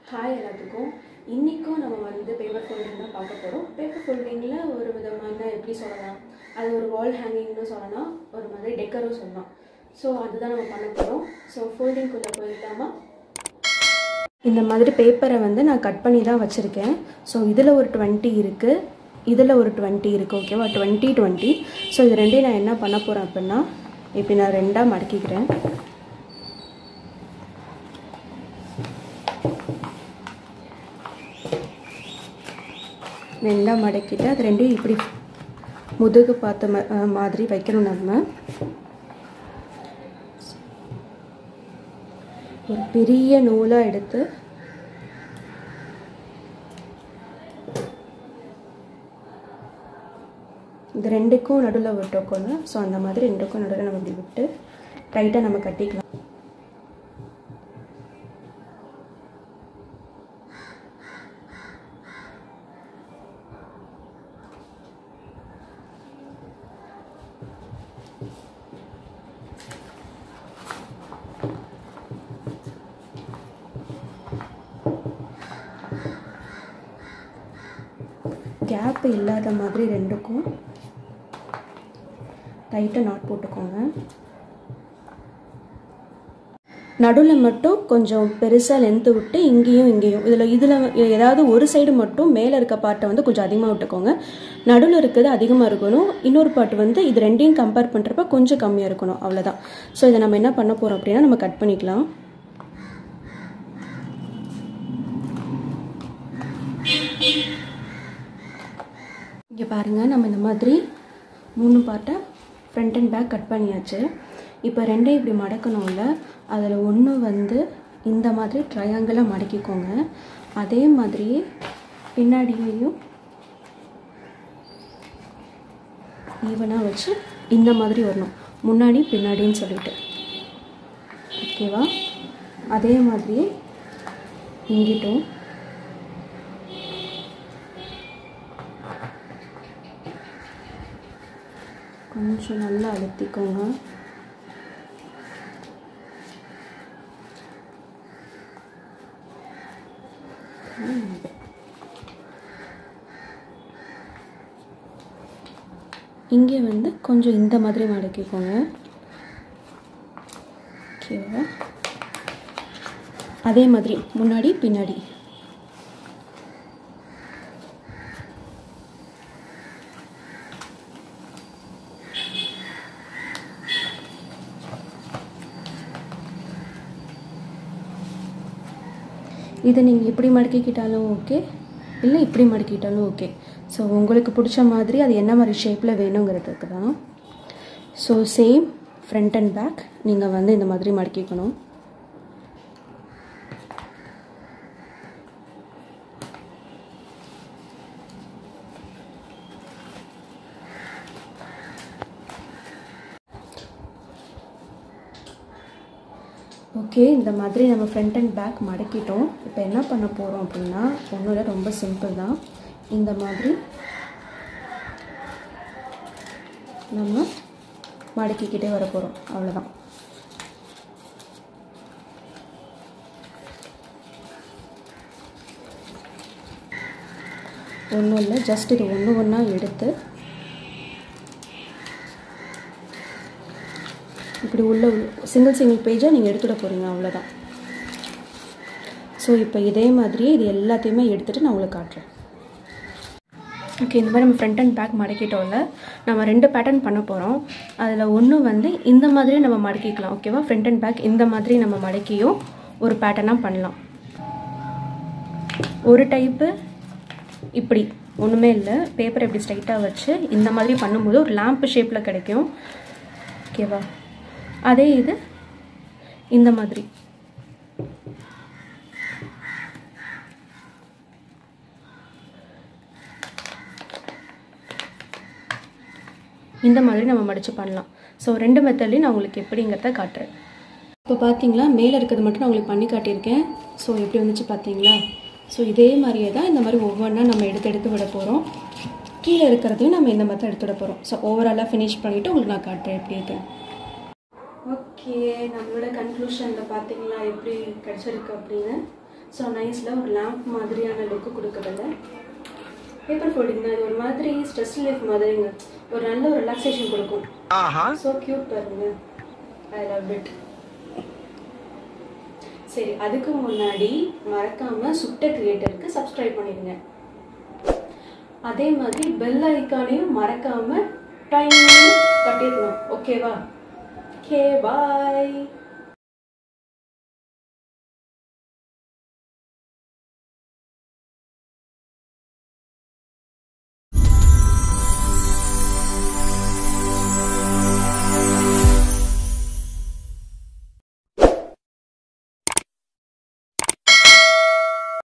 hi எல்லாத்துக்கும் இன்றைக்கும் நம்ம வந்து பேப்பர் ஃபோல்டிங் தான் பார்க்க போகிறோம் பேப்பர் ஃபோல்டிங்கில் ஒரு விதமான எப்படி சொல்லலாம் அது ஒரு வால் ஹேங்கிங்னு சொல்லலாம் ஒரு மாதிரி டெக்கரும் சொல்லலாம் ஸோ அதுதான் நம்ம பண்ண போகிறோம் ஸோ ஃபோல்டிங்குள்ளே போயிட்டாமா இந்த மாதிரி பேப்பரை வந்து நான் கட் பண்ணி தான் வச்சுருக்கேன் ஸோ இதில் ஒரு டுவெண்ட்டி இருக்குது இதில் ஒரு டுவெண்ட்டி இருக்குது ஓகேவா டுவெண்ட்டி டுவெண்ட்டி ஸோ இது ரெண்டையும் நான் என்ன பண்ண போகிறேன் அப்படின்னா இப்படி நான் ரெண்டாக மடக்கிக்கிறேன் ரெண்டாக மடக்கிட்டு அது ரெண்டையும் இப்படி முதுகு பார்த்த ம அஹ் மாதிரி வைக்கணும் நம்ம ஒரு பெரிய நூலாக எடுத்து இந்த ரெண்டுக்கும் நடுவில் விட்டோக்கணும் ஸோ அந்த மாதிரி ரெண்டுக்கும் நடுவில் நம்ம இப்படி விட்டு டைட்டாக நம்ம கட்டிக்கலாம் கேப் இல்லாத மாதிரி ரெண்டுக்கும் டைட்டாக நாட் போட்டுக்கோங்க நடுவில் மட்டும் கொஞ்சம் பெருசாக லென்த்து விட்டு இங்கேயும் இங்கேயும் இதில் இதில் ஏதாவது ஒரு சைடு மட்டும் மேலே இருக்க பாட்டை வந்து கொஞ்சம் அதிகமாக விட்டுக்கோங்க நடுவில் இருக்கிறது அதிகமாக இருக்கணும் இன்னொரு பாட்டு வந்து இது ரெண்டையும் கம்பேர் பண்ணுறப்ப கொஞ்சம் கம்மியாக இருக்கணும் அவ்வளோதான் ஸோ இதை நம்ம என்ன பண்ண போகிறோம் அப்படின்னா நம்ம கட் பண்ணிக்கலாம் இங்கே பாருங்கள் நம்ம இந்த மாதிரி மூணு பார்ட்டை ஃப்ரண்ட் அண்ட் பேக் கட் பண்ணியாச்சு இப்போ ரெண்டையும் இப்படி மடக்கணும்ல அதில் ஒன்று வந்து இந்த மாதிரி ட்ரையாங்கிளாக மடக்கிக்கோங்க அதே மாதிரியே பின்னாடியையும் ஈவனாக வச்சு இந்த மாதிரி வரணும் முன்னாடி பின்னாடின்னு சொல்லிட்டு ஓகேவா அதே மாதிரியே இங்கிட்டும் கொஞ்சம் நல்லா அழுத்திக்கோங்க இங்கே வந்து கொஞ்சம் இந்த மாதிரி மடக்கிக்கோங்க ஓகேவா அதே மாதிரி முன்னாடி பின்னாடி இதை நீங்கள் இப்படி மடக்கிக்கிட்டாலும் ஓகே இல்லை இப்படி மடக்கிட்டாலும் ஓகே ஸோ உங்களுக்கு பிடிச்ச மாதிரி அது என்ன மாதிரி ஷேப்பில் வேணுங்கிறதுக்கு தான் so same front and back நீங்கள் வந்து இந்த மாதிரி மடக்கிக்கணும் ஓகே இந்த மாதிரி நம்ம ஃப்ரண்ட் அண்ட் பேக் மடக்கிட்டோம் இப்போ என்ன பண்ண போகிறோம் அப்படின்னா ஒன்றும் இல்லை ரொம்ப சிம்பிள் தான் இந்த மாதிரி நம்ம மடக்கிக்கிட்டே வர போகிறோம் அவ்வளோதான் ஒன்றும் இல்லை ஜஸ்ட் இது ஒன்று ஒன்றா எடுத்து இப்படி உள்ள சிங்கிள் சிங்கிள் பேஜாக நீங்கள் எடுத்துட போகிறீங்க அவ்வளோதான் ஸோ இப்போ இதே மாதிரியே இது எல்லாத்தையுமே எடுத்துகிட்டு நான் உங்களுக்கு காட்டுறேன் ஓகே இந்த மாதிரி நம்ம ஃப்ரண்ட் அண்ட் பேக் மடக்கிட்டோம்ல நம்ம ரெண்டு பேட்டர்ன் பண்ண போகிறோம் அதில் ஒன்று வந்து இந்த மாதிரி நம்ம மடக்கிக்கலாம் ஓகேவா ஃப்ரண்ட் அண்ட் பேக் இந்த மாதிரி நம்ம மடக்கியும் ஒரு பேட்டர்னாக பண்ணலாம் ஒரு டைப்பு இப்படி ஒன்றுமே இல்லை பேப்பர் இப்படி ஸ்ட்ரைட்டாக வச்சு இந்த மாதிரி பண்ணும்போது ஒரு லேம்ப் ஷேப்பில் கிடைக்கும் ஓகேவா அதே இது இந்த மாதிரி இந்த மாதிரி நம்ம மடித்து பண்ணலாம் ஸோ ரெண்டு மெத்தட்லையும் நான் உங்களுக்கு எப்படிங்கிறத காட்டுறேன் இப்போ பார்த்தீங்களா மேலே இருக்கிறது மட்டும் நான் உங்களுக்கு பண்ணி காட்டியிருக்கேன் ஸோ எப்படி வந்துச்சு பார்த்தீங்களா ஸோ இதே மாதிரியே தான் இந்த மாதிரி ஒவ்வொன்றா நம்ம எடுத்து எடுத்து விட போகிறோம் கீழே இருக்கிறதையும் நம்ம இந்த மெத்தட் எடுத்து விட போகிறோம் ஸோ ஓவராலாக ஃபினிஷ் பண்ணிவிட்டு உங்களுக்கு நான் காட்டுறேன் எப்படி இருக்குன்னு ஓகே நம்மளோட கன்க்ளூஷனில் பார்த்தீங்களா எப்படி கிடச்சிருக்கு அப்படின்னு ஸோ நைஸில் ஒரு லேம்ப் மாதிரியான லுக்கு கொடுக்குறதில்ல பேப்பர் ஃபோல்டிங் தான் இது ஒரு மாதிரி ஸ்ட்ரெஸ் ரிலீஃப் மாதிரிங்க ஒரு நல்ல ஒரு ரிலாக்ஸேஷன் கொடுக்கும் ஸோ க்யூட் பாருங்க ஐ லவ் இட் சரி அதுக்கு முன்னாடி மறக்காம சுட்ட கிரியேட்டருக்கு சப்ஸ்கிரைப் பண்ணிடுங்க அதே மாதிரி பெல் ஐக்கானையும் மறக்காம டைம் தட்டிடணும் ஓகேவா ஓகே பாய்